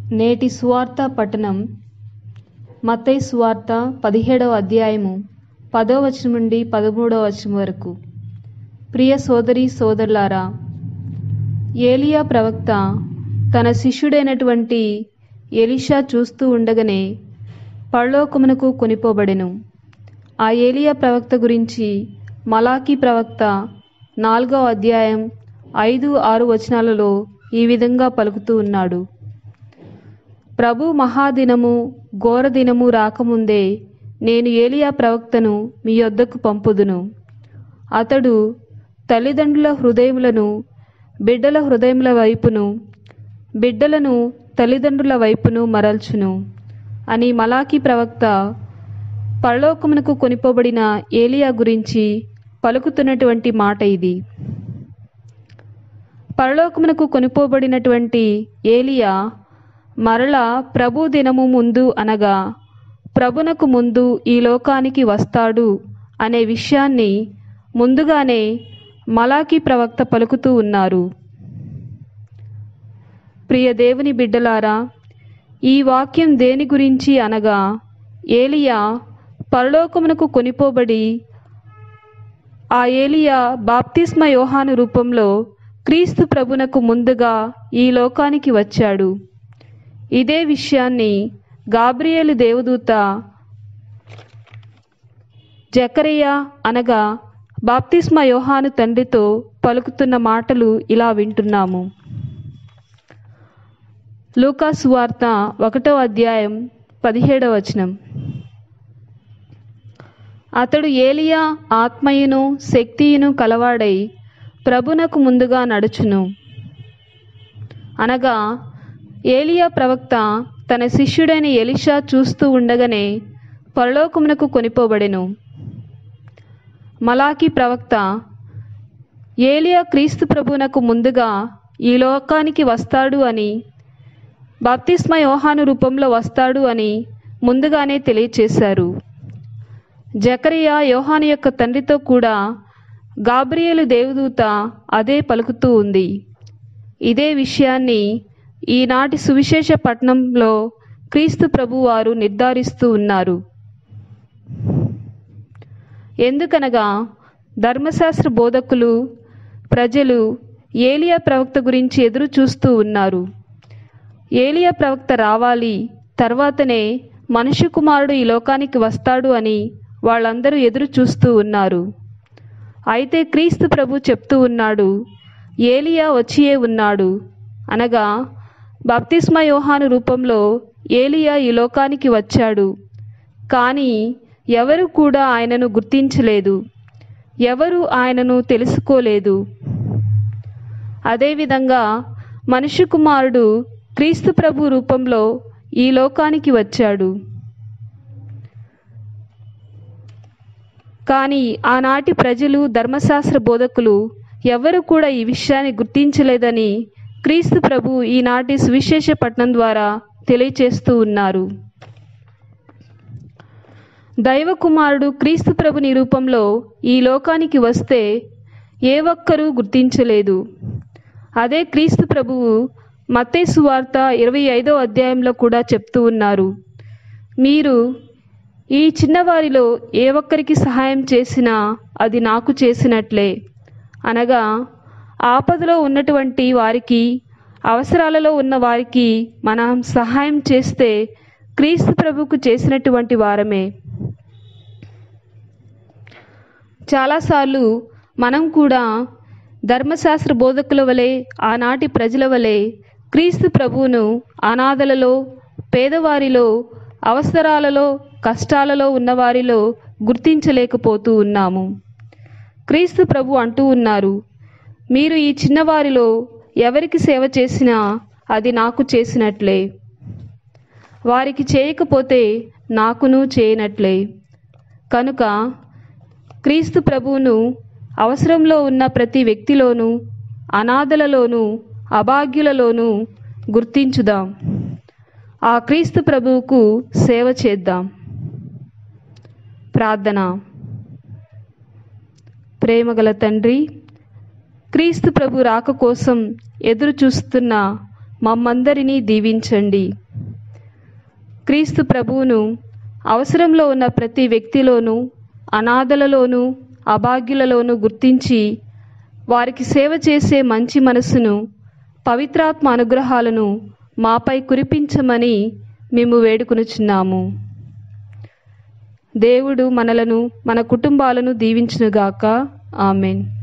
నేటి సువార్త పఠనం మత్తయి సువార్త పదిహేడవ అధ్యాయము పదో వచనం నుండి పదమూడవ వచనం వరకు ప్రియ సోదరి సోదరులారా ఏలియా ప్రవక్త తన శిష్యుడైనటువంటి ఎలీషా చూస్తూ ఉండగానే పరలోకమునకు కొనిపోబడెను ఆ ఏలియా ప్రవక్త గురించి మలాకీ ప్రవక్త నాలుగవ అధ్యాయం ఐదు ఆరు వచనాలలో ఈ విధంగా పలుకుతూ ఉన్నాడు ప్రభు మహాదినము ఘోర దినము రాకముందే నేను ఏలియా ప్రవక్తను మీ యొద్దకు పంపుదును అతడు తల్లిదండ్రుల హృదయములను బిడ్డల హృదయముల వైపును బిడ్డలను తల్లిదండ్రుల వైపును మరల్చును అని మలాకీ ప్రవక్త పరలోకమునకు కొనిపోబడిన ఏలియా గురించి పలుకుతున్నటువంటి మాట ఇది పరలోకమునకు కొనిపోబడినటువంటి ఏలియా మరలా ప్రభు దినము ముందు అనగా ప్రభునకు ముందు ఈ లోకానికి వస్తాడు అనే విషయాన్ని ముందుగానే మలాకీ ప్రవక్త పలుకుతూ ఉన్నారు ప్రియ దేవుని బిడ్డలారా ఈ వాక్యం దేని గురించి అనగా ఏలియా పరలోకమునకు కొనిపోబడి ఆ ఏలియా బాప్తిస్మ యోహాను రూపంలో క్రీస్తు ప్రభునకు ముందుగా ఈ లోకానికి వచ్చాడు ఇదే విషయాన్ని గాబ్రియేలు దేవదూత జకరియా అనగా బాప్తిస్మ యోహాను తండ్రితో పలుకుతున్న మాటలు ఇలా వింటున్నాము లూకాసు వార్త ఒకటో అధ్యాయం పదిహేడవ వచనం అతడు ఏలియా ఆత్మయును శక్తియును కలవాడై ప్రభునకు ముందుగా నడుచును అనగా ఏలియా ప్రవక్త తన శిష్యుడైన ఎలిషా చూస్తూ ఉండగానే పరలోకమునకు కొనిపోబడెను మలాకి ప్రవక్త ఏలియా క్రీస్తు ప్రభునకు ముందుగా ఈ లోకానికి వస్తాడు అని బాప్తిస్మ యోహాను రూపంలో వస్తాడు అని ముందుగానే తెలియచేశారు జకరియా యోహాను యొక్క తండ్రితో కూడా గాబ్రియేలు దేవదూత అదే పలుకుతూ ఉంది ఇదే విషయాన్ని ఈనాటి సువిశేష పట్టణంలో క్రీస్తు ప్రభు వారు నిర్ధారిస్తూ ఉన్నారు ఎందుకనగా ధర్మశాస్త్ర బోధకులు ప్రజలు ఏలియా ప్రవక్త గురించి ఎదురు చూస్తూ ఉన్నారు ఏలియా ప్రవక్త రావాలి తర్వాతనే మనుష్య కుమారుడు ఈ లోకానికి వస్తాడు అని వాళ్ళందరూ ఎదురు చూస్తూ ఉన్నారు అయితే క్రీస్తు ప్రభు చెప్తూ ఉన్నాడు ఏలియా వచ్చియే ఉన్నాడు అనగా బాప్తిస్మ యోహాను రూపంలో ఏలియా ఈ లోకానికి వచ్చాడు కానీ ఎవరు కూడా ఆయనను గుర్తించలేదు ఎవరు ఆయనను తెలుసుకోలేదు అదేవిధంగా మనుష్య కుమారుడు క్రీస్తు ప్రభు రూపంలో ఈ లోకానికి వచ్చాడు కానీ ఆనాటి ప్రజలు ధర్మశాస్త్ర బోధకులు ఎవరు కూడా ఈ విషయాన్ని గుర్తించలేదని క్రీస్తు ప్రభు ఈనాటి సువిశేష పట్టణం ద్వారా తెలియచేస్తూ ఉన్నారు దైవ కుమారుడు క్రీస్తు ప్రభుని రూపంలో ఈ లోకానికి వస్తే ఏ ఒక్కరూ గుర్తించలేదు అదే క్రీస్తు ప్రభువు మత్తేసు వార్త ఇరవై ఐదో అధ్యాయంలో కూడా చెప్తూ ఉన్నారు మీరు ఈ చిన్నవారిలో ఏ ఒక్కరికి సహాయం చేసినా అది నాకు చేసినట్లే అనగా ఆపదలో ఉన్నటువంటి వారికి అవసరాలలో ఉన్న వారికి మనం సహాయం చేస్తే క్రీస్తు ప్రభుకు చేసినటువంటి వారమే చాలాసార్లు మనం కూడా ధర్మశాస్త్ర బోధకుల వలె ఆనాటి ప్రజల వలె క్రీస్తు ప్రభువును అనాథలలో పేదవారిలో అవసరాలలో కష్టాలలో ఉన్నవారిలో గుర్తించలేకపోతూ ఉన్నాము క్రీస్తు ప్రభు అంటూ ఉన్నారు మీరు ఈ చిన్నవారిలో ఎవరికి సేవ చేసినా అది నాకు చేసినట్లే వారికి చేయకపోతే నాకును చేయనట్లే కనుక క్రీస్తు ప్రభువును అవసరంలో ఉన్న ప్రతి వ్యక్తిలోనూ అనాథలలోనూ అభాగ్యులలోనూ గుర్తించుదాం ఆ క్రీస్తు ప్రభువుకు సేవ చేద్దాం ప్రార్థన ప్రేమగల తండ్రి క్రీస్తు ప్రభు రాక కోసం ఎదురు చూస్తున్న మమ్మందరినీ దీవించండి క్రీస్తు ప్రభువును అవసరంలో ఉన్న ప్రతి వ్యక్తిలోనూ అనాథలలోనూ అభాగ్యులలోనూ గుర్తించి వారికి సేవ చేసే మంచి మనసును పవిత్రాత్మ అనుగ్రహాలను మాపై కురిపించమని మేము వేడుకొనుచున్నాము దేవుడు మనలను మన కుటుంబాలను దీవించునుగాక ఆమెన్